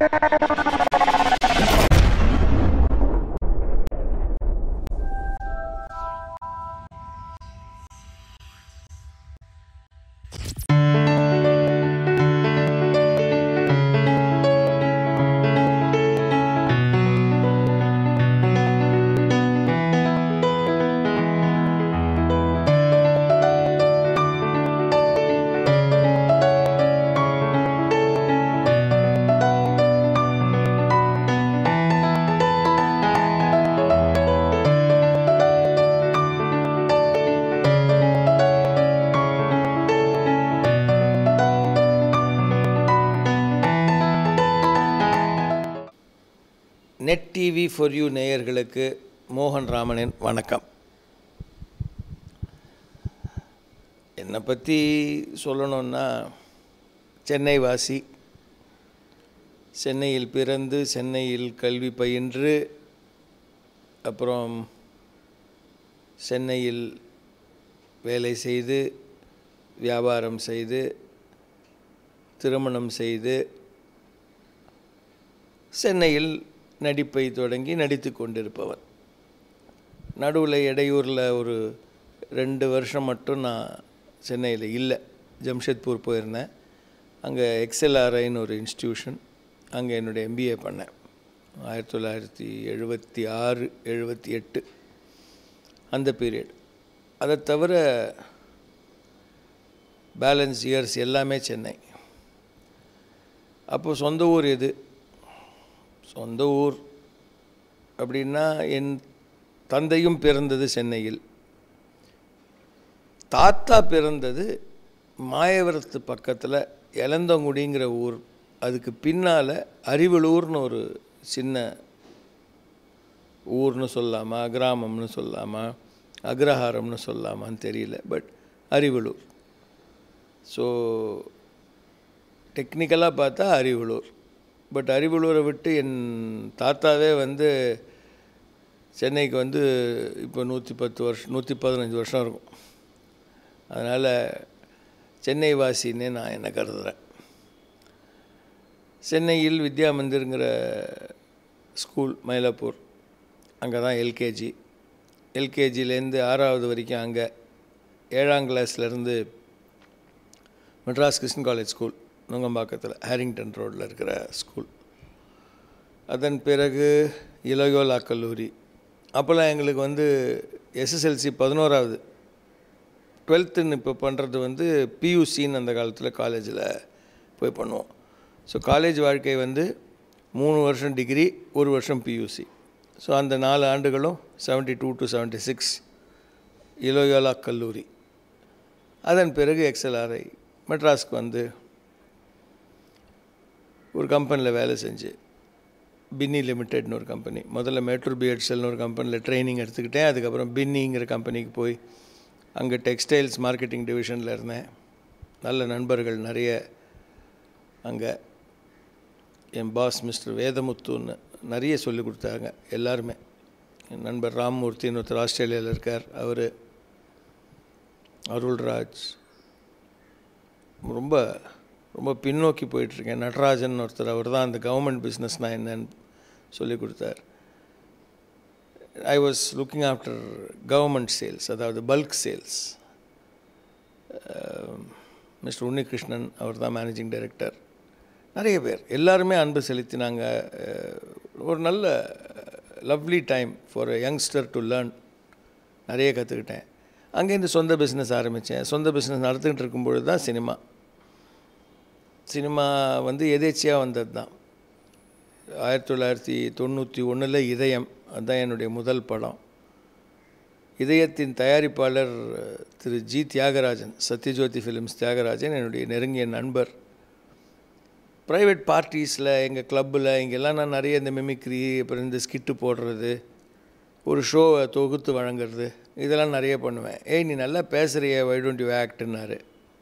net TV for you நேயர்களுக்கு மோகன் ராமனின் வணக்கம் என்னை பற்றி சொல்லணுன்னா சென்னை வாசி சென்னையில் பிறந்து சென்னையில் கல்வி பயின்று அப்புறம் சென்னையில் வேலை செய்து வியாபாரம் செய்து திருமணம் செய்து சென்னையில் நடிப்பை தொடங்கி நடித்து கொண்டிருப்பவர் நடுவில் இடையூரில் ஒரு ரெண்டு வருஷம் மட்டும் நான் சென்னையில் இல்லை ஜம்ஷெத்பூர் போயிருந்தேன் அங்கே எக்ஸ்எல்ஆர்ஐன்னு ஒரு இன்ஸ்டியூஷன் அங்கே என்னுடைய எம்பிஏ பண்ணேன் ஆயிரத்தி தொள்ளாயிரத்தி எழுபத்தி ஆறு எழுபத்தி எட்டு அந்த பீரியட் அதை தவிர பேலன்ஸ் இயர்ஸ் எல்லாமே சென்னை அப்போ சொந்த ஊர் எது சொந்த ஊர் அப்படின்னா என் தந்தையும் பிறந்தது சென்னையில் தாத்தா பிறந்தது மாயவரத்து பக்கத்தில் எலந்தங்குடிங்கிற ஊர் அதுக்கு பின்னால் அறிவலூர்னு ஒரு சின்ன ஊர்னு சொல்லாமா கிராமம்னு சொல்லாமா அக்ரஹாரம்னு சொல்லாமான்னு தெரியல பட் அறிவலூர் ஸோ டெக்னிக்கலாக பார்த்தா அறிவலூர் பட் அறிவலூரை விட்டு என் தாத்தாவே வந்து சென்னைக்கு வந்து இப்போ நூற்றி பத்து வருஷம் நூற்றி பதினஞ்சு வருஷம் இருக்கும் அதனால் சென்னை வாசின்னே நான் என்ன கருதுகிறேன் சென்னையில் வித்யா மந்திருங்கிற ஸ்கூல் மயிலாப்பூர் அங்கே தான் எல்கேஜி எல்கேஜிலேருந்து ஆறாவது வரைக்கும் அங்கே ஏழாம் கிளாஸ்லேருந்து மெட்ராஸ் கிருஷ்ணன் காலேஜ் ஸ்கூல் நுங்கம்பாக்கத்தில் ஹேரிங்டன் ரோட்டில் இருக்கிற ஸ்கூல் அதன் பிறகு இலயோலா கல்லூரி அப்போல்லாம் எங்களுக்கு வந்து எஸ்எஸ்எல்சி பதினோராவது டுவெல்த்துன்னு இப்போ பண்ணுறது வந்து பியூசின்னு அந்த காலத்தில் காலேஜில் போய் பண்ணுவோம் ஸோ காலேஜ் வாழ்க்கை வந்து மூணு வருஷம் டிகிரி ஒரு வருஷம் பியூசி ஸோ அந்த நாலு ஆண்டுகளும் seventy two to seventy six Loyola கல்லூரி அதன் பிறகு எக்ஸ்எல்ஆர்ஐ மெட்ராஸ்க்கு வந்து ஒரு கம்பெனியில் வேலை செஞ்சு பின்னி லிமிடெட்னு ஒரு கம்பெனி முதல்ல மேட்டூர் பிஎட்ஸல்னு ஒரு கம்பெனியில் ட்ரைனிங் எடுத்துக்கிட்டேன் அதுக்கப்புறம் பின்னிங்கிற கம்பெனிக்கு போய் அங்கே டெக்ஸ்டைல்ஸ் மார்க்கெட்டிங் டிவிஷனில் இருந்தேன் நல்ல நண்பர்கள் நிறைய அங்கே என் பாஸ் மிஸ்டர் வேதமுத்துன்னு நிறைய சொல்லி கொடுத்தாங்க எல்லாருமே என் நண்பர் ராம்மூர்த்தின்னு ஒருத்தர் ஆஸ்திரேலியாவில் இருக்கார் அவர் அருள்ராஜ் ரொம்ப ரொம்ப பின்னோக்கி போயிட்டுருக்கேன் நடராஜன் ஒருத்தர் அவர் தான் அந்த கவர்மெண்ட் பிஸ்னஸ்னால் என்னன்னு சொல்லி கொடுத்தார் I was looking after government sales அதாவது பல்க் சேல்ஸ் மிஸ்டர் உன்னிகிருஷ்ணன் அவர் தான் மேனேஜிங் டைரக்டர் நிறைய பேர் எல்லாருமே அன்பு செலுத்தினாங்க ஒரு நல்ல lovely time for a youngster to learn நிறைய கற்றுக்கிட்டேன் அங்கேருந்து சொந்த பிஸ்னஸ் ஆரம்பித்தேன் சொந்த பிஸ்னஸ் நடத்திக்கிட்டு இருக்கும்பொழுது தான் சினிமா சினிமா வந்து எதேச்சியாக வந்தது தான் ஆயிரத்தி தொள்ளாயிரத்தி தொண்ணூற்றி ஒன்றில் இதயம் அதுதான் என்னுடைய முதல் படம் இதயத்தின் தயாரிப்பாளர் திரு ஜி தியாகராஜன் சத்யஜோதி ஃபிலிம்ஸ் தியாகராஜன் என்னுடைய நெருங்கிய நண்பர் ப்ரைவேட் பார்ட்டிஸில் எங்கள் கிளப்பில் இங்கெல்லாம் நான் நிறைய இந்த மிமிக்ரி அப்புறம் இந்த ஸ்கிட்டு போடுறது ஒரு ஷோவை தொகுத்து வழங்குறது இதெல்லாம் நிறைய பண்ணுவேன் ஏய் நீ நல்லா பேசுகிறிய வை டோன்ட் யூ ஆக்ட்னாரு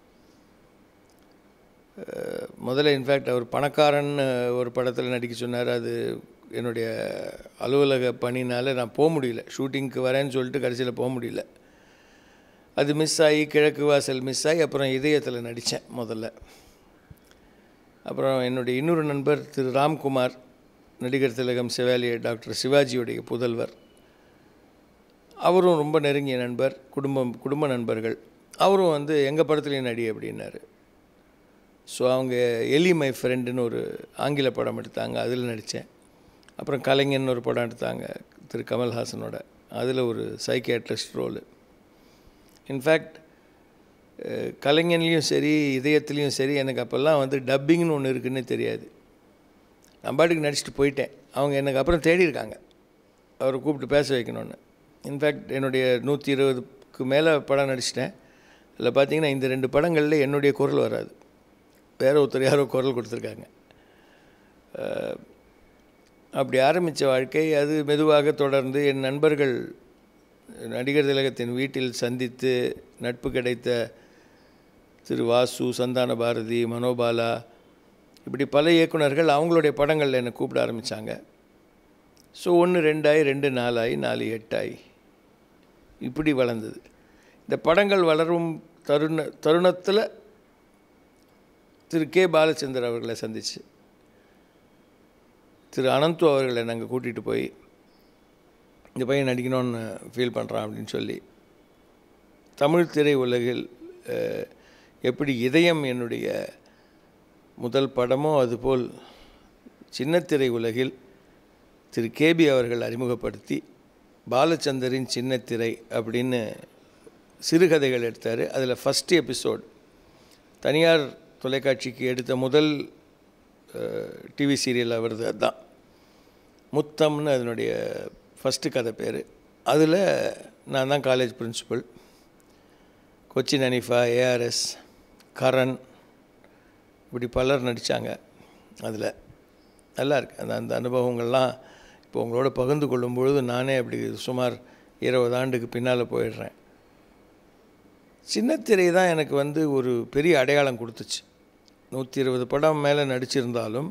முதல்ல இன்ஃபேக்ட் அவர் பணக்காரன் ஒரு படத்தில் நடிக்க சொன்னார் அது என்னுடைய அலுவலக பணினால் நான் போக முடியல ஷூட்டிங்க்கு வரேன்னு சொல்லிட்டு கடைசியில் போக முடியல அது மிஸ் ஆகி கிழக்கு வாசல் மிஸ் ஆகி அப்புறம் இதயத்தில் நடித்தேன் முதல்ல அப்புறம் என்னுடைய இன்னொரு நண்பர் திரு ராம்குமார் நடிகர் திலகம் சிவாலிய டாக்டர் சிவாஜியுடைய புதல்வர் அவரும் ரொம்ப நெருங்கிய நண்பர் குடும்பம் குடும்ப நண்பர்கள் அவரும் வந்து எங்கள் படத்துலேயும் நடி அப்படின்னாரு ஸோ அவங்க எலி மை ஃப்ரெண்டுன்னு ஒரு ஆங்கில படம் எடுத்தாங்க அதில் நடித்தேன் அப்புறம் கலைஞன் ஒரு படம் எடுத்தாங்க திரு கமல்ஹாசனோட அதில் ஒரு சைக்கியாட்ரிஸ்ட் ரோலு இன்ஃபேக்ட் கலைஞன்லேயும் சரி இதயத்துலேயும் சரி எனக்கு அப்போல்லாம் வந்து டப்பிங்னு ஒன்று இருக்குன்னே தெரியாது நான் பாட்டுக்கு நடிச்சுட்டு போயிட்டேன் அவங்க எனக்கு அப்புறம் தேடி இருக்காங்க அவரை கூப்பிட்டு பேச வைக்கணுன்னு இன்ஃபேக்ட் என்னுடைய நூற்றி இருபதுக்கு மேலே படம் நடிச்சிட்டேன் அதில் பார்த்தீங்கன்னா இந்த ரெண்டு படங்களில் என்னுடைய குரல் வராது வேற ஒருத்தர் யாரோ குரல் கொடுத்துருக்காங்க அஹ், அப்படி ஆரம்பித்த வாழ்க்கை அது மெதுவாக தொடர்ந்து என் நண்பர்கள் நடிகர் திலகத்தின் வீட்டில் சந்தித்து நட்பு கிடைத்த திரு வாசு சந்தான பாரதி மனோபாலா இப்படி பல இயக்குனர்கள் அவங்களுடைய படங்களில் என்னை கூப்பிட ஆரம்பித்தாங்க ஸோ ஒன்று ரெண்டாயி ரெண்டு நாலாயி நாலு எட்டாயி இப்படி வளர்ந்தது இந்த படங்கள் வளரும் தருண தருணத்தில் திரு கே பாலச்சந்தர் அவர்களை சந்திச்சு திரு அனந்து அவர்களை நாங்கள் கூட்டிகிட்டு போய் இந்த பையன் நடிக்கணும்னு ஃபீல் பண்ணுறான் அப்படின்னு சொல்லி தமிழ் திரை உலகில் அஹ், எப்படி இதயம் என்னுடைய முதல் படமோ அதுபோல் சின்னத்திரை உலகில் திரு கேபி அவர்கள் அறிமுகப்படுத்தி பாலச்சந்தரின் சின்னத்திரை அப்படின்னு சிறுகதைகள் எடுத்தார் அதில் ஃபஸ்ட் எபிசோட் தனியார் தொலைக்காட்சிக்கு எடுத்த முதல் டிவி சீரியல் அவரது அதுதான் முத்தம்னு அதனுடைய ஃபஸ்ட்டு கதை பேர் அதில் நான் தான் college principal Cochin Haneefa ARS Karan இப்படி பலர் நடித்தாங்க அதில் நல்லா இருக்கு அந்த அந்த அனுபவங்கள்லாம் இப்போ உங்களோட பகிர்ந்து கொள்ளும் பொழுது நானே அப்படி சுமார் இருபது ஆண்டுக்கு பின்னால் போயிடுறேன் சின்னத்திரை தான் எனக்கு வந்து ஒரு பெரிய அடையாளம் கொடுத்துச்சு நூற்றி இருபது படம் மேலே நடிச்சிருந்தாலும்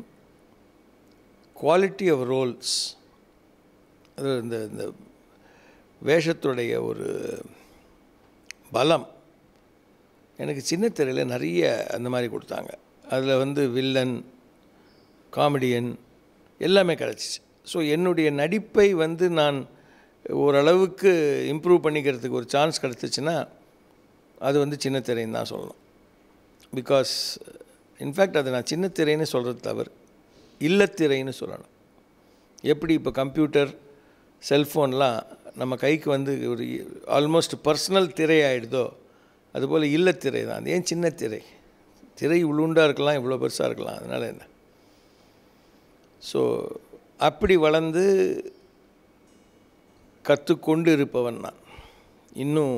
குவாலிட்டி ஆஃப் ரோல்ஸ் அது இந்த இந்த வேஷத்துடைய ஒரு பலம் எனக்கு சின்னத்திரையில் நிறைய அந்த மாதிரி கொடுத்தாங்க அதில் வந்து வில்லன் காமெடியன் எல்லாமே கிடச்சிச்சு ஸோ என்னுடைய நடிப்பை வந்து நான் ஓரளவுக்கு இம்ப்ரூவ் பண்ணிக்கிறதுக்கு ஒரு சான்ஸ் கிடச்சிச்சின்னா அது வந்து சின்னத்திரைன்னு தான் சொல்லணும் பிகாஸ் இன்ஃபேக்ட் அதை நான் சின்னத்திரைன்னு சொல்கிறது தவறு இல்லத்திரைன்னு சொல்லணும் எப்படி இப்போ கம்ப்யூட்டர் செல்ஃபோன்லாம் நம்ம கைக்கு வந்து ஒரு ஆல்மோஸ்ட் பர்சனல் திரை ஆகிடுதோ அதுபோல் இல்லத்திரை தான் அது ஏன் சின்ன திரை திரை உள்ளுண்டாக இருக்கலாம் இவ்வளோ பெருசாக இருக்கலாம் அதனால் என்ன ஸோ அப்படி வளர்ந்து கற்றுக்கொண்டு இருப்பவன் நான் இன்னும்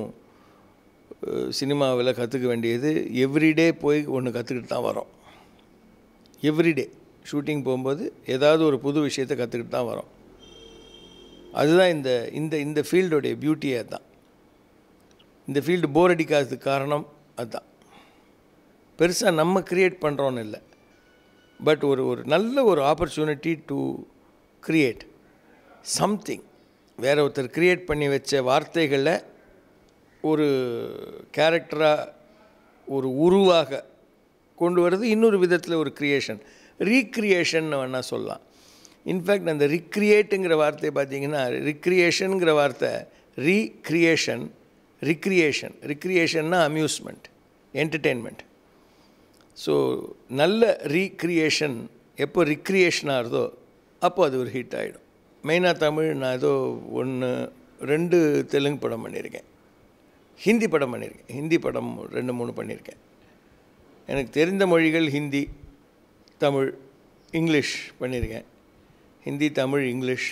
சினிமாவில் கற்றுக்க வேண்டியது எவ்ரிடே போய் ஒன்று கற்றுக்கிட்டு தான் வரோம் எவ்ரிடே ஷூட்டிங் போகும்போது ஏதாவது ஒரு புது விஷயத்தை கற்றுக்கிட்டு தான் வரோம் அதுதான் இந்த இந்த இந்த ஃபீல்டோடைய பியூட்டியே அதுதான் இந்த ஃபீல்டு போர் அடிக்காததுக்கு காரணம் அதுதான் பெருசாக நம்ம க்ரியேட் பண்ணுறோன்னு இல்லை பட் ஒரு ஒரு நல்ல ஒரு ஆப்பர்ச்சுனிட்டி டு க்ரியேட் சம்திங் வேற ஒருத்தர் க்ரியேட் பண்ணி வச்ச வார்த்தைகளை ஒரு கேரக்டராக ஒரு உருவாக கொண்டு வர்றது இன்னொரு விதத்தில் ஒரு க்ரியேஷன் ரீக்ரியேஷன் வேணால் சொல்லலாம் இன்ஃபேக்ட் அந்த ரிக்ரியேட்டுங்கிற வார்த்தை பார்த்தீங்கன்னா ரிக்ரியேஷனுங்கிற வார்த்தை ரீக்ரியேஷன் ரிக்ரியேஷன் ரிக்ரியேஷன்னா அம்யூஸ்மெண்ட் என்டர்டெயின்மெண்ட் ஸோ நல்ல ரீக்ரியேஷன் எப்போ ரிக்ரியேஷன் ஆகுதோ அப்போ அது ஒரு ஹிட் ஆகிடும் மெயினாக தமிழ் நான் ஏதோ ஒன்று ரெண்டு தெலுங்கு படம் பண்ணியிருக்கேன் ஹிந்தி படம் பண்ணியிருக்கேன் ஹிந்தி படம் ரெண்டு மூணு பண்ணியிருக்கேன் எனக்கு தெரிந்த மொழிகள் ஹிந்தி தமிழ் இங்கிலீஷ் பண்ணியிருக்கேன் ஹிந்தி தமிழ் இங்கிலீஷ்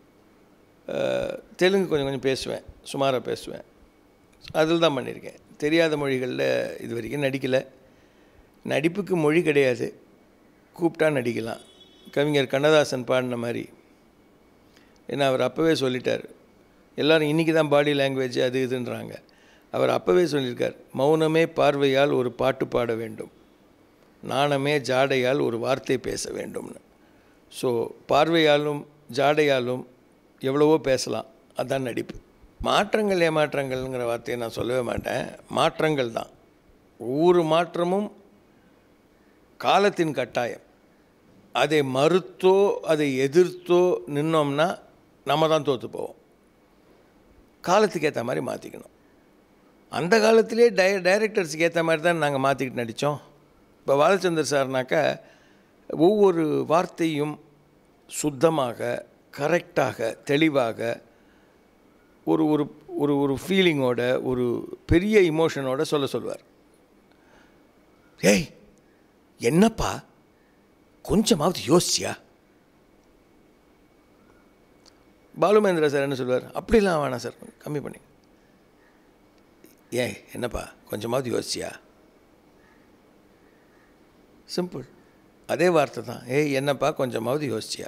தெலுங்கு கொஞ்சம் கொஞ்சம் பேசுவேன் சுமாராக பேசுவேன் அதில் தான் பண்ணியிருக்கேன் தெரியாத மொழிகளில் இது வரைக்கும் நடிக்கலை நடிப்புக்கு மொழி கிடையாது கூப்பிட்டா நடிக்கலாம் கவிஞர் கண்ணதாசன் பாடின மாதிரி ஏன்னா அவர் அப்போவே சொல்லிட்டார் எல்லோரும் இன்றைக்கி தான் பாடி லாங்குவேஜ் அது இதுன்றாங்க அவர் அப்போவே சொல்லியிருக்கார் மௌனமே பார்வையால் ஒரு பாட்டு பாட வேண்டும் நாணமே ஜாடையால் ஒரு வார்த்தை பேச வேண்டும்னு ஸோ பார்வையாலும் ஜாடையாலும் எவ்வளவோ பேசலாம் அதான் நடிப்பு மாற்றங்கள் ஏமாற்றங்கள்ங்கிற வார்த்தையை நான் சொல்லவே மாட்டேன் மாற்றங்கள் தான் ஒவ்வொரு மாற்றமும் காலத்தின் கட்டாயம் அதை மறுத்தோ அதை எதிர்த்தோ நின்னோம்னா நம்ம தான் தோற்று போவோம் காலத்துக்கு ஏற்ற மாதிரி மாற்றிக்கணும் அந்த காலத்திலே டய டைரக்டர்ஸுக்கு ஏற்ற மாதிரி தான் நாங்கள் மாற்றிக்கிட்டு நடித்தோம் இப்போ பாலச்சந்தர் சார்னாக்கா ஒவ்வொரு வார்த்தையும் சுத்தமாக கரெக்டாக தெளிவாக ஒரு ஒரு ஒரு ஒரு ஃபீலிங்கோட ஒரு பெரிய இமோஷனோட சொல்ல சொல்வார் ஏய் என்னப்பா கொஞ்சமாவது யோசிச்சியா பாலுமேந்திரா சார் என்ன சொல்வார் அப்படிலாம் வேணாம் சார் கம்மி பண்ணி ஏய் என்னப்பா கொஞ்சமாவது யோசிச்சியா சிம்பிள் அதே வார்த்தை தான் ஏய் என்னப்பா கொஞ்சமாவது யோசிச்சியா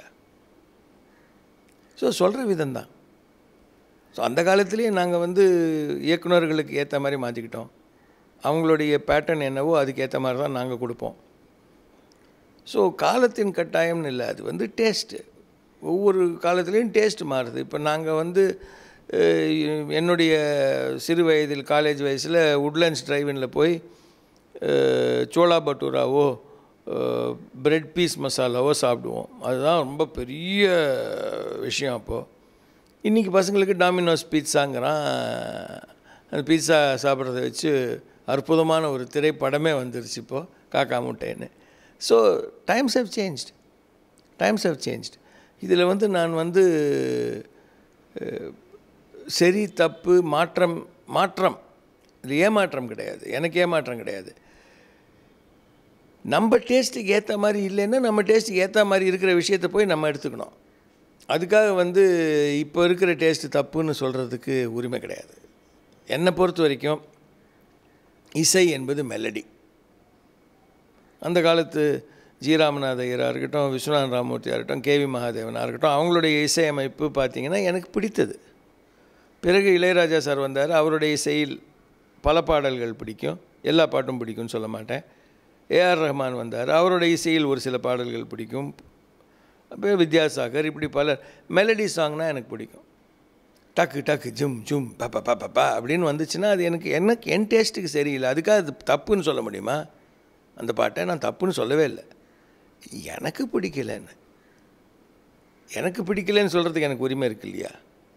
ஸோ சொல்கிற விதம்தான் ஸோ அந்த காலத்துலேயே நாங்கள் வந்து இயக்குனர்களுக்கு ஏற்ற மாதிரி மாற்றிக்கிட்டோம் அவங்களுடைய பேட்டர்ன் என்னவோ அதுக்கு ஏற்ற மாதிரி தான் நாங்கள் கொடுப்போம் ஸோ காலத்தின் கட்டாயம்னு இல்லை அது வந்து டேஸ்ட்டு ஒவ்வொரு காலத்துலேயும் டேஸ்ட் மாறுது இப்போ நாங்கள் வந்து அஹ், என்னுடைய சிறு வயதில் காலேஜ் வயசில் உட்லண்ட்ஸ் டிரைவினில் போய் அஹ், சோளா பட்டூராவோ பிரெட் பீஸ் மசாலாவோ சாப்பிடுவோம் அதுதான் ரொம்ப பெரிய விஷயம் அப்போது இன்றைக்கி பசங்களுக்கு டாமினோஸ் பீட்சாங்கிறான் அந்த பீட்சா சாப்பிட்றத வச்சு அற்புதமான ஒரு திரைப்படமே வந்துருச்சு இப்போது காக்கா முட்டைன்னு so times have changed times have changed இதில் வந்து நான் வந்து அஹ், சரி தப்பு மாற்றம் மாற்றம் இது ஏமாற்றம் கிடையாது எனக்கு ஏமாற்றம் கிடையாது நம்ம டேஸ்ட்டுக்கு ஏற்ற மாதிரி இல்லைன்னா நம்ம டேஸ்ட்டுக்கு ஏற்ற மாதிரி இருக்கிற விஷயத்தை போய் நம்ம எடுத்துக்கணும் அதுக்காக வந்து இப்போ இருக்கிற டேஸ்ட்டு தப்புன்னு சொல்கிறதுக்கு உரிமை கிடையாது என்னை பொறுத்த வரைக்கும் இசை என்பது மெலடி அந்த காலத்து ஜி ராமநாத ஐயராக இருக்கட்டும் விஸ்வநாதன் ராமூர்த்தியாக இருக்கட்டும் கேவி மகாதேவனாக இருக்கட்டும் அவங்களுடைய இசையமைப்பு பார்த்திங்கன்னா எனக்கு பிடித்தது பிறகு இளையராஜா சார் வந்தார் அவருடைய இசையில் பல பாடல்கள் பிடிக்கும் எல்லா பாட்டும் பிடிக்கும்னு சொல்ல மாட்டேன் ஏஆர் ரஹ்மான் வந்தார் அவருடைய இசையில் ஒரு சில பாடல்கள் பிடிக்கும் அப்புறம் வித்யாசாகர் இப்படி பல மெலடி சாங்னால் எனக்கு பிடிக்கும் டக்கு டக்கு ஜும் ஜும் பப்ப பப்பா அப்படின்னு வந்துச்சுன்னா அது எனக்கு எனக்கு என் டேஸ்ட்டுக்கு சரியில்லை அதுக்காக அது தப்புன்னு சொல்ல முடியுமா அந்த பாட்டை நான் தப்புன்னு சொல்லவே இல்லை எனக்கு பிடிக்கலன்னு எனக்கு பிடிக்கலன்னு சொல்கிறதுக்கு எனக்கு உரிமை இருக்கு இல்லையா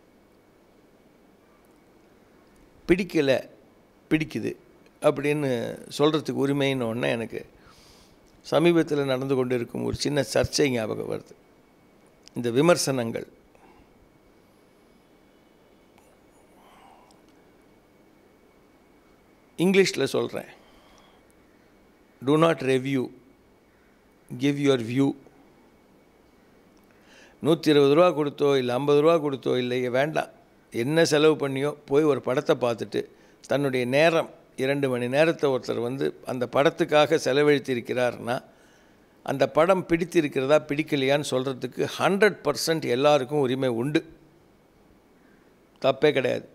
பிடிக்கலை பிடிக்குது அப்படின்னு சொல்கிறதுக்கு உரிமைன்னு ஒன்று எனக்கு சமீபத்தில் நடந்து கொண்டு இருக்கும் ஒரு சின்ன சர்ச்சை ஞாபகம் வருது இந்த விமர்சனங்கள் இங்கிலீஷில் சொல்கிறேன் do not review give your view நூற்றி இருபது ரூபா கொடுத்தோ இல்லை ஐம்பது ரூபா கொடுத்தோ இல்லை வேண்டாம் என்ன செலவு பண்ணியோ போய் ஒரு படத்தை பார்த்துட்டு தன்னுடைய நேரம் இரண்டு மணி நேரத்தை ஒருத்தர் வந்து அந்த படத்துக்காக செலவழித்திருக்கிறார்னா அந்த படம் பிடித்திருக்கிறதா பிடிக்கலையான்னு சொல்கிறதுக்கு ஹண்ட்ரட் பர்சன்ட் எல்லாருக்கும் உரிமை உண்டு தப்பே கிடையாது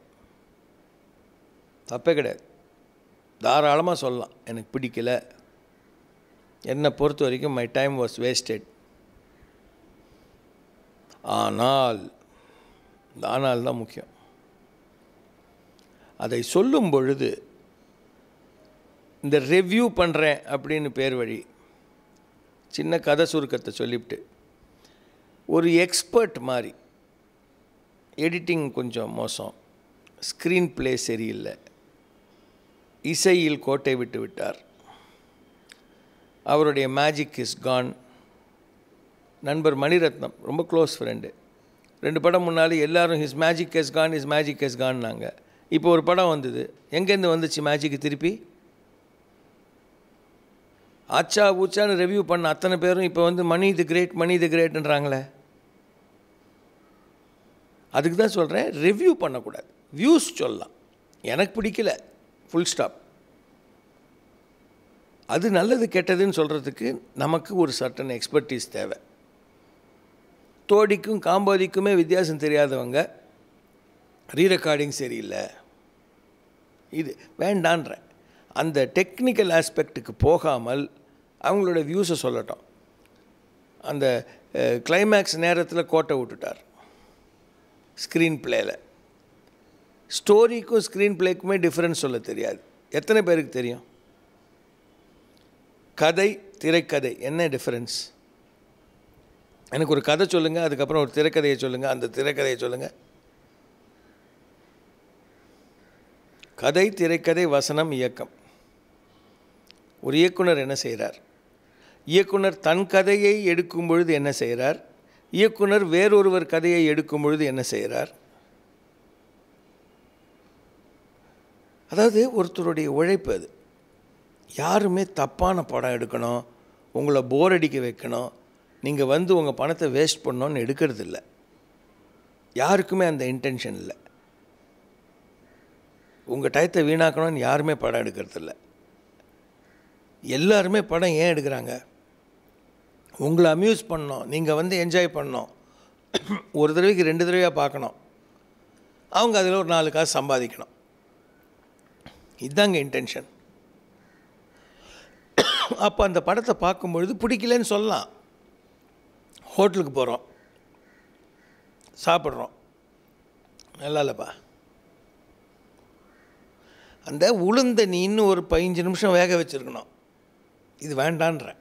தப்பே கிடையாது தாராளமாக சொல்லலாம் எனக்கு பிடிக்கல என்னை பொறுத்த வரைக்கும் மை டைம் வாஸ் வேஸ்டட் ஆனால் இந்த ஆனால் தான் முக்கியம் அதை சொல்லும் பொழுது இந்த ரெவ்யூ பண்ணுறேன் அப்படின்னு பேர் வழி சின்ன கதை சுருக்கத்தை சொல்லிவிட்டு ஒரு எக்ஸ்பர்ட் மாதிரி எடிட்டிங் கொஞ்சம் மோசம் ஸ்க்ரீன் ப்ளே சரியில்லை இசையில் கோட்டை விட்டு விட்டார் அவருடைய மேஜிக் இஸ் கான் நண்பர் மணிரத்னம் ரொம்ப க்ளோஸ் ஃப்ரெண்டு ரெண்டு படம் முன்னாடி எல்லாரும் his magic is gone is magic is கான்னாங்க இப்போ ஒரு படம் வந்தது எங்கேருந்து வந்துச்சு மேஜிக்கு திருப்பி ஆச்சா ஊச்சான்னு ரெவ்யூ பண்ண அத்தனை பேரும் இப்போ வந்து மணி தி கிரேட் மணி தி கிரேட்ன்றாங்களே அதுக்கு தான் சொல்கிறேன் ரிவ்யூ பண்ணக்கூடாது வியூஸ் சொல்லலாம் எனக்கு பிடிக்கல ஃபுல் ஸ்டாப் அது நல்லது கெட்டதுன்னு சொல்கிறதுக்கு நமக்கு ஒரு சர்டன் எக்ஸ்பர்டீஸ் தேவை தோடிக்கும் காம்போதிக்குமே வித்தியாசம் தெரியாதவங்க ரீரெக்கார்டிங் சரியில்லை இது வேண்டான்ற அந்த டெக்னிக்கல் ஆஸ்பெக்ட்டுக்கு போகாமல் அவங்களோட வியூஸை சொல்லட்டும் அந்த கிளைமேக்ஸ் நேரத்தில் கோட்டை விட்டுட்டார் ஸ்க்ரீன் பிளேயில் ஸ்டோரிக்கும் ஸ்க்ரீன் பிளேக்குமே டிஃப்ரென்ஸ் சொல்ல தெரியாது எத்தனை பேருக்கு தெரியும் கதை திரைக்கதை என்ன டிஃப்ரென்ஸ் எனக்கு ஒரு கதை சொல்லுங்கள் அதுக்கப்புறம் ஒரு திரைக்கதையை சொல்லுங்கள் அந்த திரைக்கதையை சொல்லுங்கள் கதை திரைக்கதை வசனம் இயக்கம் ஒரு இயக்குனர் என்ன செய்கிறார் இயக்குனர் தன் கதையை எடுக்கும் பொழுது என்ன செய்கிறார் இயக்குனர் வேறொருவர் கதையை எடுக்கும் பொழுது என்ன செய்கிறார் அதாவது ஒருத்தருடைய உழைப்பு அது யாருமே தப்பான படம் எடுக்கணும் உங்களை போர் அடிக்க வைக்கணும் நீங்கள் வந்து உங்கள் பணத்தை வேஸ்ட் பண்ணணும்னு எடுக்கிறது இல்லை யாருக்குமே அந்த இன்டென்ஷன் இல்லை உங்கள் டயத்தை வீணாக்கணும்னு யாருமே படம் எடுக்கிறது இல்லை எல்லாருமே படம் ஏன் எடுக்கிறாங்க உங்களை அம்யூஸ் பண்ணணும் நீங்கள் வந்து என்ஜாய் பண்ணணும் ஒரு தடவைக்கு ரெண்டு தடவையாக பார்க்கணும் அவங்க அதில் ஒரு நாலு காசு சம்பாதிக்கணும் இதுதாங்க இன்டென்ஷன் அப்போ அந்த படத்தை பார்க்கும்பொழுது பிடிக்கலன்னு சொல்லலாம் ஹோட்டலுக்கு போகிறோம் சாப்பிட்றோம் நல்லா இல்லைப்பா அந்த உளுந்த நீ இன்னும் ஒரு பதினஞ்சு நிமிஷம் வேக வச்சுருக்கணும் இது வேண்டான்றேன்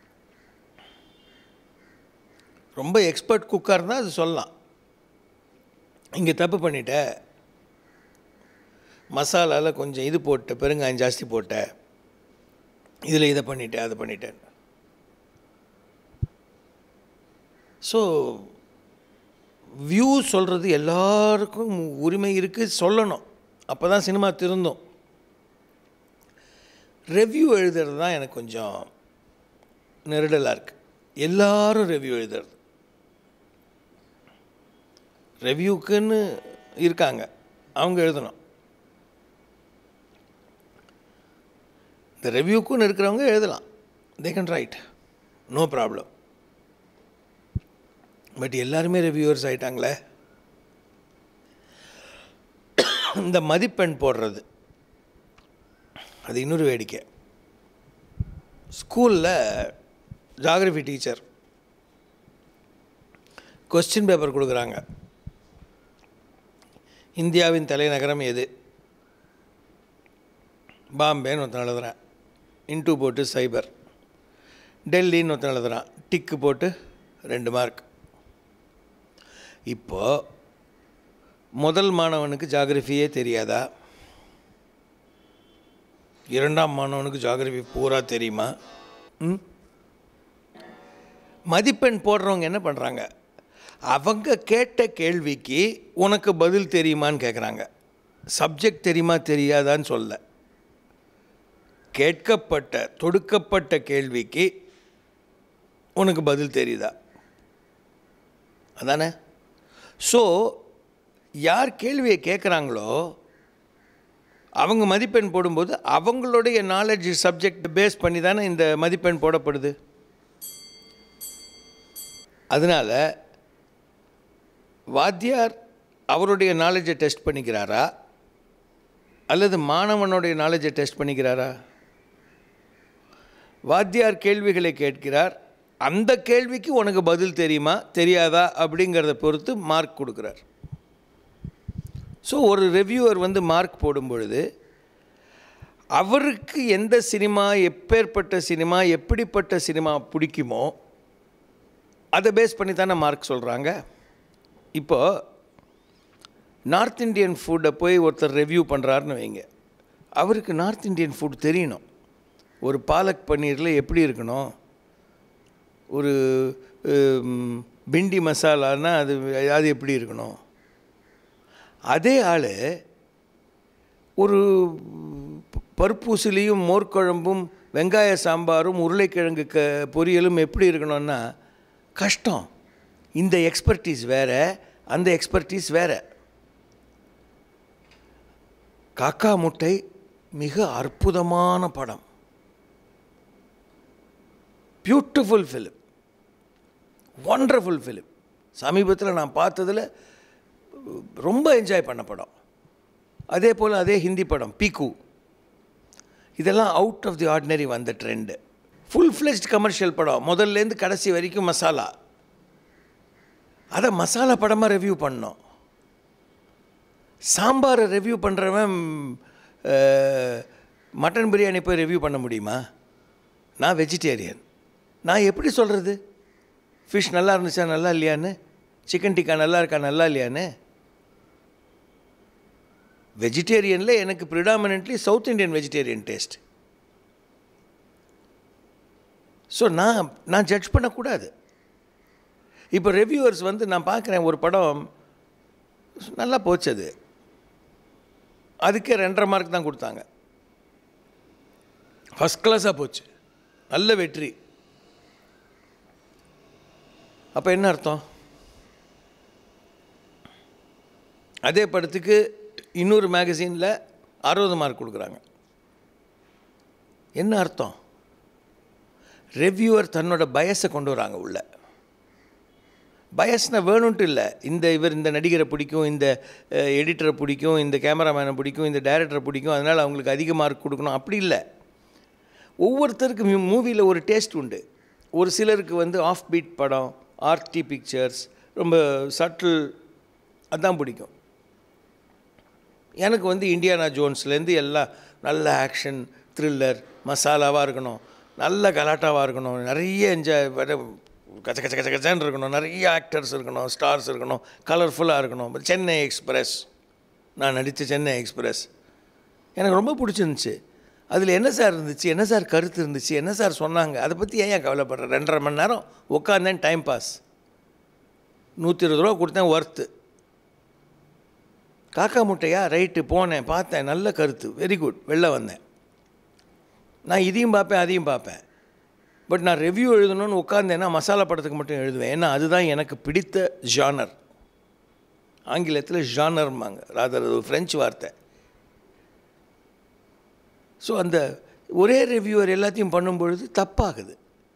ரொம்ப எக்ஸ்பர்ட் குக்காக இருந்தால் அது சொல்லலாம் இங்கே தப்பு பண்ணிட்ட மசாலாவில் கொஞ்சம் இது போட்ட பெருங்காயம் ஜாஸ்தி போட்ட இதில் இதை பண்ணிட்டேன் அதை பண்ணிட்டேன் ஸோ வியூ சொல்கிறது எல்லாருக்கும் உரிமை இருக்குது சொல்லணும் அப்போ தான் சினிமா திருந்தும் ரெவ்யூ எழுதுறது தான் எனக்கு கொஞ்சம் நெருடலாக இருக்குது எல்லாரும் ரெவ்யூ எழுதுறது ரெவ்யூக்குன்னு இருக்காங்க அவங்க எழுதணும் இந்த ரெவ்யூக்குன்னு இருக்கிறவங்க எழுதலாம் they can write no problem but எல்லாருமே ரெவ்யூவர்ஸ் ஆயிட்டாங்களே இந்த மதிப்பெண் போடுறது அது இன்னொரு வேடிக்கை ஸ்கூலில் ஜாகிரஃபி டீச்சர் கொஸ்டின் பேப்பர் கொடுக்குறாங்க இந்தியாவின் தலைநகரம் எது பாம்பேன்னு ஒருத்தன் எழுதுறான் இன்டூ போட்டு சைபர் டெல்லின்னு ஒருத்தன் எழுதுறான் டிக்கு போட்டு ரெண்டு மார்க் இப்போது முதல் மாணவனுக்கு ஜாகிரஃபியே தெரியாதா இரண்டாம் மாணவனுக்கு ஜாகிரஃபி பூரா தெரியுமா ம் மதிப்பெண் போடுறவங்க என்ன பண்ணுறாங்க அவங்க கேட்ட கேள்விக்கு உனக்கு பதில் தெரியுமான்னு கேட்குறாங்க சப்ஜெக்ட் தெரியுமா தெரியாதான்னு சொல்ல கேட்கப்பட்ட தொடுக்கப்பட்ட கேள்விக்கு உனக்கு பதில் தெரியுதா அதானே ஸோ யார் கேள்வியை கேட்குறாங்களோ அவங்க மதிப்பெண் போடும்போது அவங்களுடைய நாலேஜ் சப்ஜெக்ட் பேஸ் பண்ணி தானே இந்த மதிப்பெண் போடப்படுது அதனால் வாத்தியார் அவருடைய நாலேஜை டெஸ்ட் பண்ணிக்கிறாரா அல்லது மாணவனுடைய நாலேஜை டெஸ்ட் பண்ணிக்கிறாரா வாத்தியார் கேள்விகளை கேட்கிறார் அந்த கேள்விக்கு உனக்கு பதில் தெரியுமா தெரியாதா அப்படிங்கிறத பொறுத்து மார்க் கொடுக்குறார் ஸோ ஒரு ரெவ்யூவர் வந்து மார்க் போடும் பொழுது அவருக்கு எந்த சினிமா எப்பேற்பட்ட சினிமா எப்படிப்பட்ட சினிமா பிடிக்குமோ அதை பேஸ் பண்ணி தானே மார்க் சொல்கிறாங்க இப்போது நார்த் இந்தியன் ஃபுட்டை போய் ஒருத்தர் ரெவ்யூ பண்ணுறாருன்னு வைங்க அவருக்கு நார்த் இந்தியன் ஃபுட் தெரியணும் ஒரு பாலக் பன்னீரில் எப்படி இருக்கணும் ஒரு உம், பிண்டி மசாலான்னா அது அது எப்படி இருக்கணும் அதே ஆள் ஒரு ப- பருப்பூசிலியும் மோர்க்குழம்பும் வெங்காய சாம்பாரும் உருளைக்கிழங்கு க பொரியலும் எப்படி இருக்கணும்னா கஷ்டம் இந்த எக்ஸ்பர்டீஸ் வேறு அந்த எக்ஸ்பர்டீஸ் வேறு காக்கா முட்டை மிக அற்புதமான படம் பியூட்டிஃபுல் ஃபிலிம் ஒண்டர்ஃபுல் ஃபிலிம் சமீபத்தில் நான் பார்த்ததில் ரொம்ப என்ஜாய் பண்ண படம் அதே போல் அதே ஹிந்தி படம் பீக்கு இதெல்லாம் அவுட் ஆஃப் தி ஆர்டினரி வந்த ட்ரெண்டு ஃபுல் ஃப்ளெஜ்ட் கமர்ஷியல் படம் முதல்லேருந்து கடைசி வரைக்கும் மசாலா அதை மசாலா படமாக ரெவ்யூ பண்ணோம் சாம்பாரை ரெவ்யூ பண்ணுறவன் மட்டன் பிரியாணி போய் ரெவ்யூ பண்ண முடியுமா நான் வெஜிடேரியன் நான் எப்படி சொல்கிறது ஃபிஷ் நல்லா இருந்துச்சா நல்லா இல்லையான்னு சிக்கன் டிக்கா நல்லா இருக்கா நல்லா இல்லையான்னு வெஜிடேரியனில் எனக்கு predominantly south Indian vegetarian taste so நான் நான் ஜட்ஜ் பண்ணக்கூடாது இப்போ ரிவ்யூவர்ஸ் வந்து நான் பார்க்குறேன் ஒரு படம் நல்லா போச்சு அது அதுக்கே ரெண்டரை மார்க் தான் கொடுத்தாங்க ஃபஸ்ட் கிளாஸாக போச்சு நல்ல வெற்றி அப்போ என்ன அர்த்தம் அதே படத்துக்கு இன்னொரு மேகசினில் அறுபது மார்க் கொடுக்குறாங்க என்ன அர்த்தம் ரெவ்யூவர் தன்னோட பயஸை கொண்டு வராங்க உள்ள பயஸ்னால் வேணும்ட்டு இல்லை இந்த இவர் இந்த நடிகரை பிடிக்கும் இந்த எடிட்டரை பிடிக்கும் இந்த கேமராமேனை பிடிக்கும் இந்த டைரக்டரை பிடிக்கும் அதனால் அவங்களுக்கு அதிக மார்க் கொடுக்கணும் அப்படி இல்லை ஒவ்வொருத்தருக்கு மூவியில் ஒரு டேஸ்ட் உண்டு ஒரு சிலருக்கு வந்து ஆஃப் பீட் படம் ஆர்டி பிக்சர்ஸ் ரொம்ப சட்டில் அதான் பிடிக்கும் எனக்கு வந்து இந்தியானா ஜோன்ஸ்லேருந்து எல்லாம் நல்ல ஆக்ஷன் த்ரில்லர் மசாலாவாக இருக்கணும் நல்ல கலாட்டாவாக இருக்கணும் நிறைய என்ஜாய் கச்ச கச்ச கச்ச கச்சன்னு இருக்கணும் நிறைய ஆக்டர்ஸ் இருக்கணும் ஸ்டார்ஸ் இருக்கணும் கலர்ஃபுல்லாக இருக்கணும் சென்னை எக்ஸ்பிரஸ் நான் நடித்த சென்னை எக்ஸ்பிரஸ் எனக்கு ரொம்ப பிடிச்சிருந்துச்சு அதில் என்ன சார் இருந்துச்சு என்ன சார் கருத்து இருந்துச்சு என்ன சார் சொன்னாங்க அதை பற்றி ஏன் கவலைப்படுறேன் ரெண்டரை மணி நேரம் உட்காந்தேன் டைம் பாஸ் நூற்றி இருபது ரூபா கொடுத்தேன் ஒர்த்து காக்கா முட்டையா ரைட்டு போனேன் பார்த்தேன் நல்ல கருத்து வெரி குட் வெளில வந்தேன் நான் இதையும் பார்ப்பேன் அதையும் பார்ப்பேன் பட் நான் ரிவ்யூ எழுதணும்னு உட்காந்தேன்னா மசாலா படத்துக்கு மட்டும் எழுதுவேன் ஏன்னா அதுதான் எனக்கு பிடித்த ஜானர் ஆங்கிலத்தில் ஜானர்மாங்க ராதர் அது ஃப்ரெஞ்சு வார்த்தை ஸோ அந்த ஒரே ரிவ்யூவர் எல்லாத்தையும் பண்ணும் பொழுது தப்பாகுது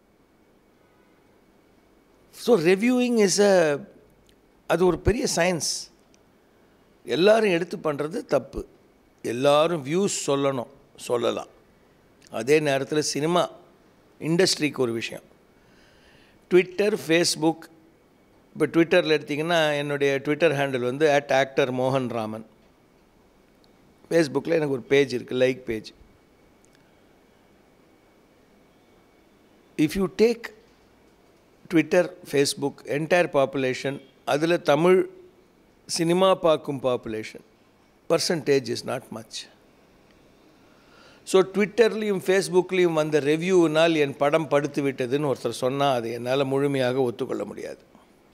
ஸோ ரிவ்யூவிங் இஸ் அ அது ஒரு பெரிய சயின்ஸ் எல்லாரும் எடுத்து பண்ணுறது தப்பு எல்லாரும் வியூஸ் சொல்லணும் சொல்லலாம் அதே நேரத்தில் சினிமா இண்டஸ்ட்ரிக்கு ஒரு விஷயம் ட்விட்டர் ஃபேஸ்புக் இப்போ ட்விட்டரில் எடுத்திங்கன்னா என்னுடைய ட்விட்டர் ஹேண்டில் வந்து அட் ஆக்டர் மோகன் ராமன் ஃபேஸ்புக்கில் எனக்கு ஒரு பேஜ் இருக்குது like page if you take Twitter Facebook entire population அதில் தமிழ் சினிமா பார்க்கும் population percentage is not much so ட்விட்டர்லேயும் ஃபேஸ்புக்லேயும் வந்த ரெவ்யூனால் என் படம் படுத்து விட்டதுன்னு ஒருத்தர் சொன்னால் அது என்னால் முழுமையாக ஒத்துக்கொள்ள முடியாது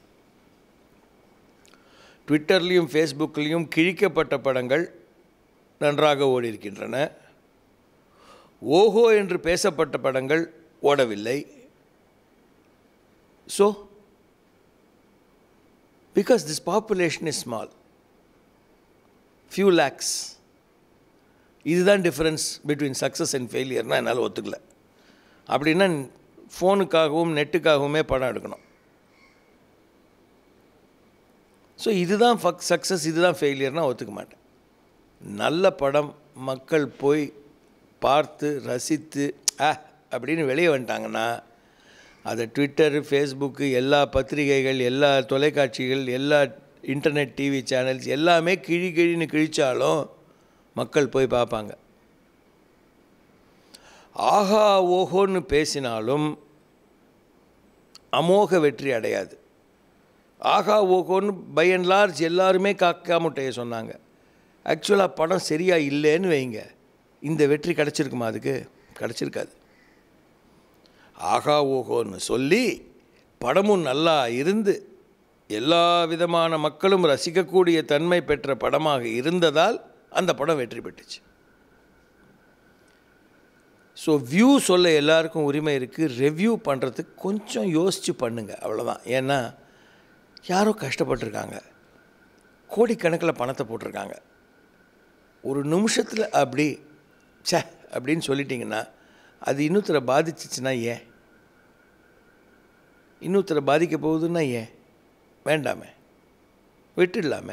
ட்விட்டர்லேயும் ஃபேஸ்புக்லேயும் கிழிக்கப்பட்ட படங்கள் நன்றாக ஓடியிருக்கின்றன ஓஹோ என்று பேசப்பட்ட படங்கள் ஓடவில்லை so because this population is small few lakhs இதுதான் டிஃப்ரென்ஸ் பிட்வீன் சக்ஸஸ் அண்ட் ஃபெயிலியர்னால் என்னால் ஒத்துக்கல அப்படின்னா ஃபோனுக்காகவும் நெட்டுக்காகவுமே படம் எடுக்கணும் ஸோ இதுதான் ஃபக் சக்ஸஸ் இதுதான் ஃபெயிலியர்னால் ஒத்துக்க மாட்டேன் நல்ல படம் மக்கள் போய் பார்த்து ரசித்து ஆ அப்படின்னு வெளியே வந்துட்டாங்கன்னா அதை ட்விட்டர் ஃபேஸ்புக்கு எல்லா பத்திரிகைகள் எல்லா தொலைக்காட்சிகள் எல்லா இன்டர்நெட் டிவி சேனல்ஸ் எல்லாமே கிழி கிழின்னு கிழிச்சாலும் மக்கள் போய் பார்ப்பாங்க ஆஹா ஓஹோன்னு பேசினாலும் அமோக வெற்றி அடையாது ஆஹா ஓஹோன்னு பை அண்ட் லார்ஜ் எல்லாருமே காக்கா முட்டையை சொன்னாங்க ஆக்சுவலாக படம் சரியாக இல்லைன்னு வைங்க இந்த வெற்றி கிடச்சிருக்குமா அதுக்கு கிடச்சிருக்காது ஆகா ஓஹோன்னு சொல்லி படமும் நல்லா இருந்து எல்லா விதமான மக்களும் ரசிக்கக்கூடிய தன்மை பெற்ற படமாக இருந்ததால் அந்த படம் வெற்றி பெற்றுச்சு ஸோ வியூ சொல்ல எல்லாருக்கும் உரிமை இருக்குது ரெவ்யூ பண்ணுறதுக்கு கொஞ்சம் யோசித்து பண்ணுங்கள் அவ்வளோதான் ஏன்னா யாரோ கஷ்டப்பட்டிருக்காங்க கோடிக்கணக்கில் பணத்தை போட்டிருக்காங்க ஒரு நிமிஷத்தில் அப்படி சே அப்படின்னு சொல்லிட்டிங்கன்னா அது இன்னொருத்தரை பாதிச்சிச்சுன்னா ஏன் இன்னொருத்தரை பாதிக்க போகுதுன்னா ஏன் வேண்டாமே விட்டுடலாமே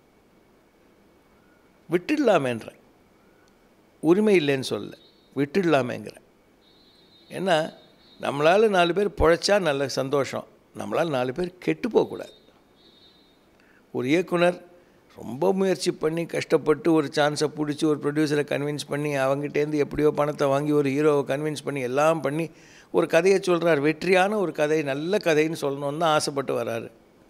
விட்டுடலாமேன்றேன் உரிமை இல்லைன்னு சொல்ல விட்டுடலாமேங்கிறேன் ஏன்னா நம்மளால் நாலு பேர் பொழைச்சா நல்ல சந்தோஷம் நம்மளால் நாலு பேர் கெட்டு போகக்கூடாது ஒரு இயக்குனர் ரொம்ப முயற்சி பண்ணி கஷ்டப்பட்டு ஒரு சான்ஸை பிடிச்சி ஒரு ப்ரொடியூசரை கன்வின்ஸ் பண்ணி அவங்ககிட்டேருந்து எப்படியோ பணத்தை வாங்கி ஒரு ஹீரோவை கன்வின்ஸ் பண்ணி எல்லாம் பண்ணி ஒரு கதையை சொல்கிறார் வெற்றியான ஒரு கதை நல்ல கதைன்னு சொல்லணுன்னு தான் ஆசைப்பட்டு வராரு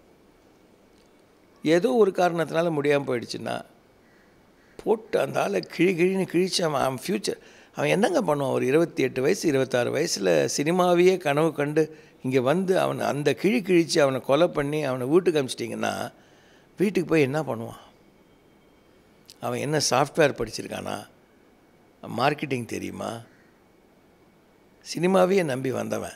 ஏதோ ஒரு காரணத்தினால முடியாமல் போயிடுச்சுன்னா போட்டு அந்த ஆளை கிழி கிழின்னு கிழிச்சு அவன் அவன் ஃப்யூச்சர் அவன் என்னங்க பண்ணுவான் ஒரு இருபத்தி எட்டு வயசு இருபத்தாறு வயசில் சினிமாவையே கனவு கண்டு இங்கே வந்து அவனை அந்த கிழி கிழித்து அவனை கொலை பண்ணி அவனை வீட்டுக்கு அனுப்பிச்சிட்டிங்கன்னா வீட்டுக்கு போய் என்ன பண்ணுவான் அவன் என்ன சாஃப்ட்வேர் படிச்சிருக்கானா மார்க்கெட்டிங் தெரியுமா சினிமாவையே நம்பி வந்தவன்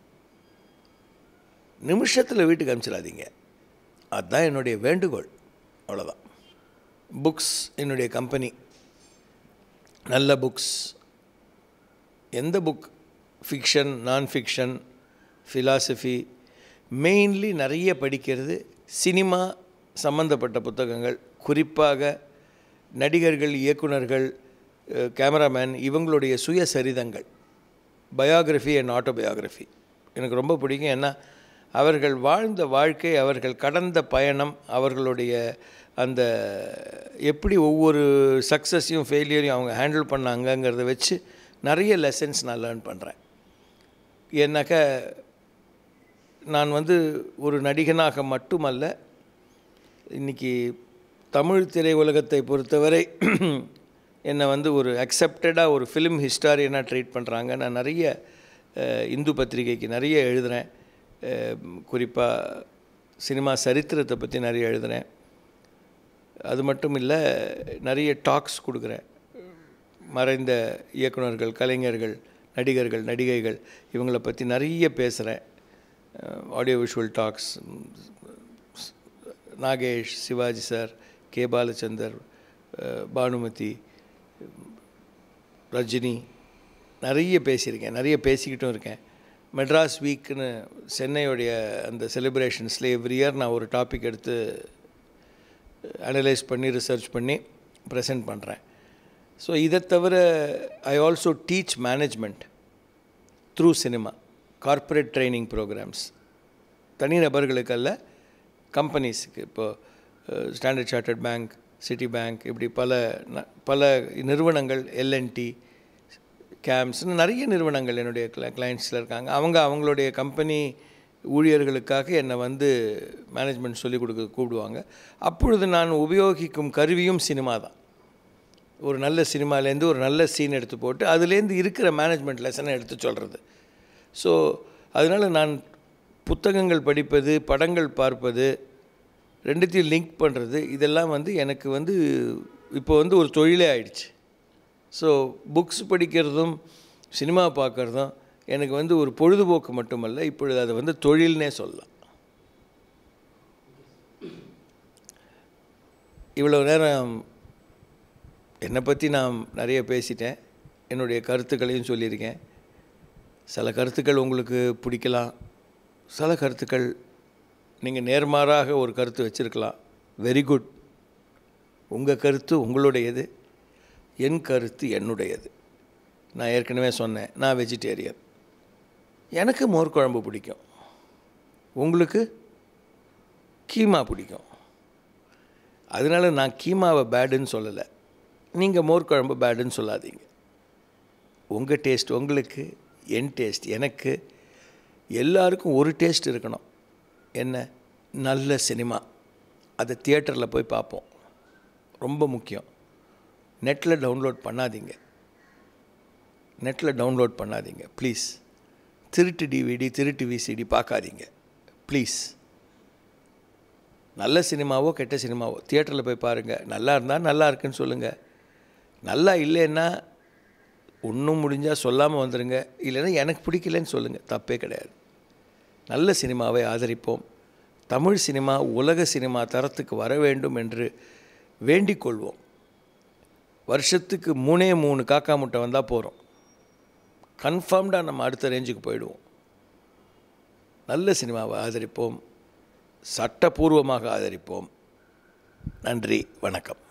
நிமிஷத்தில் வீட்டுக்கு அனுப்பிச்சிடாதீங்க அதுதான் என்னுடைய வேண்டுகோள் அவ்வளோதான் புக்ஸ் என்னுடைய கம்பெனி நல்ல புக்ஸ் எந்த புக் ஃபிக்ஷன் நான் ஃபிக்ஷன் ஃபிலாசபி மெயின்லி நிறைய படிக்கிறது சினிமா சம்பந்தப்பட்ட புத்தகங்கள் குறிப்பாக நடிகர்கள் இயக்குனர்கள் கேமராமேன் இவங்களுடைய சுயசரிதங்கள் பயோகிராஃபி அண்ட் ஆட்டோபயோகிராஃபி எனக்கு ரொம்ப பிடிக்கும் ஏன்னா அவர்கள் வாழ்ந்த வாழ்க்கை அவர்கள் கடந்த பயணம் அவர்களுடைய அந்த எப்படி ஒவ்வொரு சக்ஸஸையும் ஃபெயிலியரையும் அவங்க ஹேண்டில் பண்ணாங்கங்கிறத வச்சு நிறைய லெசன்ஸ் நான் லேர்ன் பண்ணுறேன் ஏன்னாக்கா நான் வந்து ஒரு நடிகனாக மட்டுமல்ல இன்றைக்கி தமிழ் திரையுலகத்தை பொறுத்தவரை என்னை வந்து ஒரு அக்செப்டடாக ஒரு ஃபிலிம் ஹிஸ்டாரியனாக ட்ரீட் பண்ணுறாங்க நான் நிறைய இந்து பத்திரிகைக்கு நிறைய எழுதுகிறேன் குறிப்பாக சினிமா சரித்திரத்தை பற்றி நிறைய எழுதுகிறேன் அது மட்டும் இல்லை நிறைய டாக்ஸ் கொடுக்குறேன் மறைந்த இயக்குனர்கள் கலைஞர்கள் நடிகர்கள் நடிகைகள் இவங்களை பற்றி நிறைய பேசுகிறேன் audio visual talks Nagesh Sivaji sir K Balachander Bhanumathi Rajini நிறைய பேசியிருக்கேன் நிறைய பேசிக்கிட்டும் இருக்கேன் மெட்ராஸ் வீக்குன்னு சென்னையுடைய அந்த செலிப்ரேஷன்ஸில் எவ்ரி இயர் நான் ஒரு டாபிக் எடுத்து அனலைஸ் பண்ணி ரிசர்ச் பண்ணி ப்ரெசென்ட் பண்ணுறேன் ஸோ இதை தவிர I also teach management through cinema corporate training programmes தனிநபர்களுக்கு அல்ல கம்பெனிஸுக்கு இப்போது Standard Chartered bank Citibank இப்படி பல பல நிறுவனங்கள் எல்என்டி கேம்ப்ஸ்னு நிறைய நிறுவனங்கள் என்னுடைய கிள கிளைண்ட்ஸில் இருக்காங்க அவங்க அவங்களுடைய கம்பெனி ஊழியர்களுக்காக என்னை வந்து மேனேஜ்மெண்ட் சொல்லிக் கொடுக்க கூப்பிடுவாங்க அப்பொழுது நான் உபயோகிக்கும் கருவியும் சினிமா தான் ஒரு நல்ல சினிமாலேருந்து ஒரு நல்ல சீன் எடுத்து போட்டு அதுலேருந்து இருக்கிற மேனேஜ்மெண்ட் லெசனை எடுத்து சொல்கிறது ஸோ அதனால் நான் புத்தகங்கள் படிப்பது படங்கள் பார்ப்பது ரெண்டுத்தையும் லிங்க் பண்ணுறது இதெல்லாம் வந்து எனக்கு வந்து இப்போ வந்து ஒரு தொழிலே ஆயிடுச்சு ஸோ புக்ஸ் படிக்கிறதும் சினிமா பார்க்குறதும் எனக்கு வந்து ஒரு பொழுதுபோக்கு மட்டுமல்ல இப்பொழுது அதை வந்து தொழில்னே சொல்லலாம் இவ்வளோ நேரம் என்னை பற்றி நான் நிறைய பேசிட்டேன் என்னுடைய கருத்துக்களையும் சொல்லியிருக்கேன் சில கருத்துக்கள் உங்களுக்கு பிடிக்கலாம் சில கருத்துக்கள் நீங்கள் நேர்மாறாக ஒரு கருத்து வச்சுருக்கலாம் வெரி குட் உங்கள் கருத்து உங்களுடையது என் கருத்து என்னுடையது நான் ஏற்கனவே சொன்னேன் நான் வெஜிடேரியன் எனக்கு மோர் குழம்பு பிடிக்கும் உங்களுக்கு கீமா பிடிக்கும் அதனால் நான் கீமாவை பேடுன்னு சொல்லலை நீங்கள் மோர் குழம்பு பேடுன்னு சொல்லாதீங்க உங்கள் டேஸ்ட் உங்களுக்கு என் டேஸ்ட் எனக்கு எல்லாருக்கும் ஒரு டேஸ்ட் இருக்கணும் என்ன நல்ல சினிமா அதை தியேட்டரில் போய் பார்ப்போம் ரொம்ப முக்கியம் நெட்டில் டவுன்லோட் பண்ணாதீங்க நெட்டில் டவுன்லோட் பண்ணாதீங்க ப்ளீஸ் திருட்டு டிவிடி திருட்டு விசிடி பார்க்காதீங்க ப்ளீஸ் நல்ல சினிமாவோ கெட்ட சினிமாவோ தியேட்டரில் போய் பாருங்கள் நல்லா இருந்தால் நல்லா இருக்குன்னு சொல்லுங்கள் நல்லா இல்லைன்னா ஒன்றும் முடிஞ்சால் சொல்லாமல் வந்துடுங்க இல்லைன்னா எனக்கு பிடிக்கலன்னு சொல்லுங்கள் தப்பே கிடையாது நல்ல சினிமாவை ஆதரிப்போம் தமிழ் சினிமா உலக சினிமா தரத்துக்கு வர வேண்டும் என்று வேண்டிக் கொள்வோம் வருஷத்துக்கு மூணே மூணு காக்கா முட்டை வந்தால் போகிறோம் கன்ஃபார்ம்டாக நம்ம அடுத்த ரேஞ்சுக்கு போயிடுவோம் நல்ல சினிமாவை ஆதரிப்போம் சட்டபூர்வமாக ஆதரிப்போம் நன்றி வணக்கம்